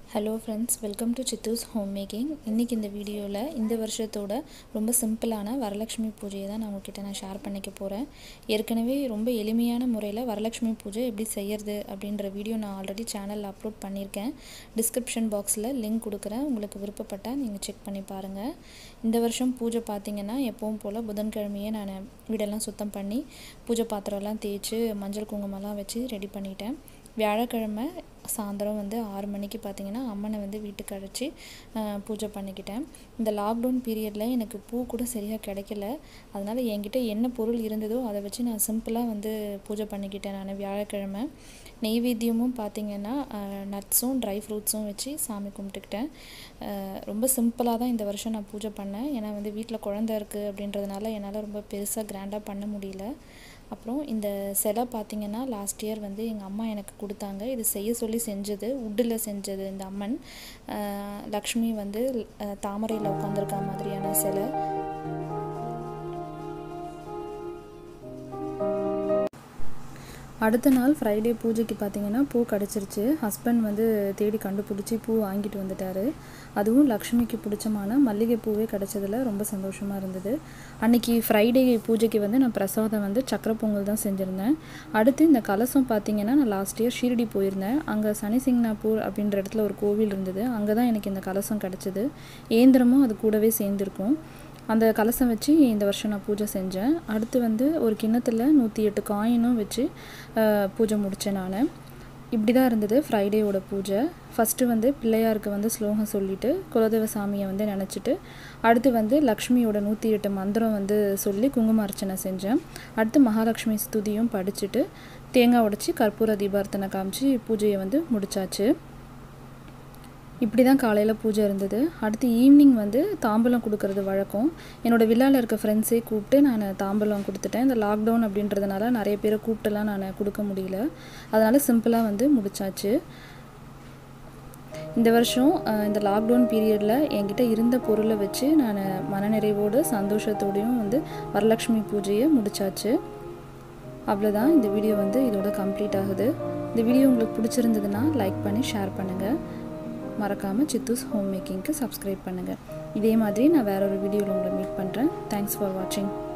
hello friends welcome to Chithu's home making இன்றைக்கி இந்த வீடியோவில் இந்த வருஷத்தோட ரொம்ப சிம்பிளான வரலட்சுமி பூஜையை தான் நான் உங்ககிட்ட நான் ஷேர் பண்ணிக்க போகிறேன் ஏற்கனவே ரொம்ப எளிமையான முறையில் வரலட்சுமி பூஜை எப்படி செய்யறது அப்படின்ற வீடியோ நான் ஆல்ரெடி சேனலில் அப்லோட் பண்ணியிருக்கேன் டிஸ்கிரிப்ஷன் பாக்ஸில் லிங்க் கொடுக்குறேன் உங்களுக்கு விருப்பப்பட்டால் நீங்கள் செக் பண்ணி பாருங்கள் இந்த வருஷம் பூஜை பார்த்தீங்கன்னா எப்பவும் போல் புதன்கிழமையே நான் வீடெல்லாம் சுத்தம் பண்ணி பூஜை பாத்திரம்லாம் தேய்ச்சி மஞ்சள் குங்குமம்லாம் வச்சு ரெடி பண்ணிட்டேன் வியாழக்கிழமை சாயந்தரம் வந்து ஆறு மணிக்கு பார்த்தீங்கன்னா அம்மனை வந்து வீட்டுக்கு அழைச்சி பூஜை பண்ணிக்கிட்டேன் இந்த லாக்டவுன் பீரியடில் எனக்கு பூ கூட சரியாக கிடைக்கல அதனால் என்கிட்ட என்ன பொருள் இருந்ததோ அதை வச்சு நான் சிம்பிளாக வந்து பூஜை பண்ணிக்கிட்டேன் நான் வியாழக்கிழமை நெய்வேத்தியமும் பார்த்திங்கன்னா நட்ஸும் ட்ரை ஃப்ரூட்ஸும் வச்சு சாமி கும்பிட்டுக்கிட்டேன் ரொம்ப சிம்பிளாக தான் இந்த வருஷம் நான் பூஜை பண்ணேன் ஏன்னா வந்து வீட்டில் குழந்த இருக்குது அப்படின்றதுனால என்னால் ரொம்ப பெருசாக கிராண்டாக பண்ண முடியல அப்புறம் இந்த சிலை பார்த்திங்கன்னா லாஸ்ட் இயர் வந்து எங்கள் அம்மா எனக்கு கொடுத்தாங்க இது செய்ய சொல்லி செஞ்சது உட்டில் செஞ்சது இந்த அம்மன் லக்ஷ்மி வந்து தாமரையில் உட்காந்துருக்க மாதிரியான சிலை அடுத்த நாள் ஃப்ரைடே பூஜைக்கு பார்த்தீங்கன்னா பூ கிடச்சிருச்சு ஹஸ்பண்ட் வந்து தேடி கண்டுபிடிச்சி பூ வாங்கிட்டு வந்துட்டார் அதுவும் லக்ஷ்மிக்கு பிடிச்சமான மல்லிகை பூவே கிடச்சதில் ரொம்ப சந்தோஷமாக இருந்தது அன்றைக்கி ஃப்ரைடே பூஜைக்கு வந்து நான் பிரசாதம் வந்து சக்கரை பொங்கல் தான் செஞ்சுருந்தேன் அடுத்து இந்த கலசம் பார்த்தீங்கன்னா நான் லாஸ்ட் இயர் ஷீரடி போயிருந்தேன் அங்கே சனிசிங்னாப்பூர் அப்படின்ற இடத்துல ஒரு கோவில் இருந்தது அங்கே தான் எனக்கு இந்த கலசம் கிடச்சிது ஏந்திரமும் அது கூடவே சேர்ந்துருக்கும் அந்த கலசம் வச்சு இந்த வருஷம் நான் பூஜை செஞ்சேன் அடுத்து வந்து ஒரு கிண்ணத்தில் நூற்றி எட்டு காயினும் வச்சு பூஜை முடித்தேன் நான் இப்படி தான் இருந்தது ஃப்ரைடேவோட பூஜை ஃபஸ்ட்டு வந்து பிள்ளையாருக்கு வந்து ஸ்லோகம் சொல்லிவிட்டு குலதெய்வ சாமியை வந்து நினச்சிட்டு அடுத்து வந்து லக்ஷ்மியோட நூற்றி எட்டு மந்திரம் வந்து சொல்லி குங்கும அர்ச்சனை செஞ்சேன் அடுத்து மகாலட்சுமி ஸ்துதியும் படிச்சுட்டு தேங்காய் உடச்சி கற்பூர தீபார்த்தனை காமிச்சு பூஜையை வந்து முடித்தாச்சு இப்படி தான் காலையில் பூஜை இருந்தது அடுத்து ஈவினிங் வந்து தாம்பலம் கொடுக்கறது வழக்கம் என்னோடய விழாவில் இருக்க ஃப்ரெண்ட்ஸே கூப்பிட்டு நான் தாம்பலம் கொடுத்துட்டேன் இந்த லாக்டவுன் அப்படின்றதுனால நிறைய பேரை கூப்பிட்டுலாம் நான் கொடுக்க முடியல அதனால் சிம்பிளாக வந்து முடிச்சாச்சு இந்த வருஷம் இந்த லாக்டவுன் பீரியடில் என்கிட்ட இருந்த பொருளை வச்சு நான் மனநிறைவோடு சந்தோஷத்தோடையும் வந்து வரலட்சுமி பூஜையை முடிச்சாச்சு அவ்வளோதான் இந்த வீடியோ வந்து இதோட கம்ப்ளீட் ஆகுது இந்த வீடியோ உங்களுக்கு பிடிச்சிருந்ததுன்னா லைக் பண்ணி ஷேர் பண்ணுங்கள் மறக்காமல் சித்தூஸ் ஹோம் மேக்கிங்க்கு சப்ஸ்கிரைப் பண்ணுங்கள் இதே மாதிரி நான் வேற ஒரு வீடியோவில் உங்களை மீட் பண்ணுறேன் தேங்க்ஸ் ஃபார் வாட்சிங்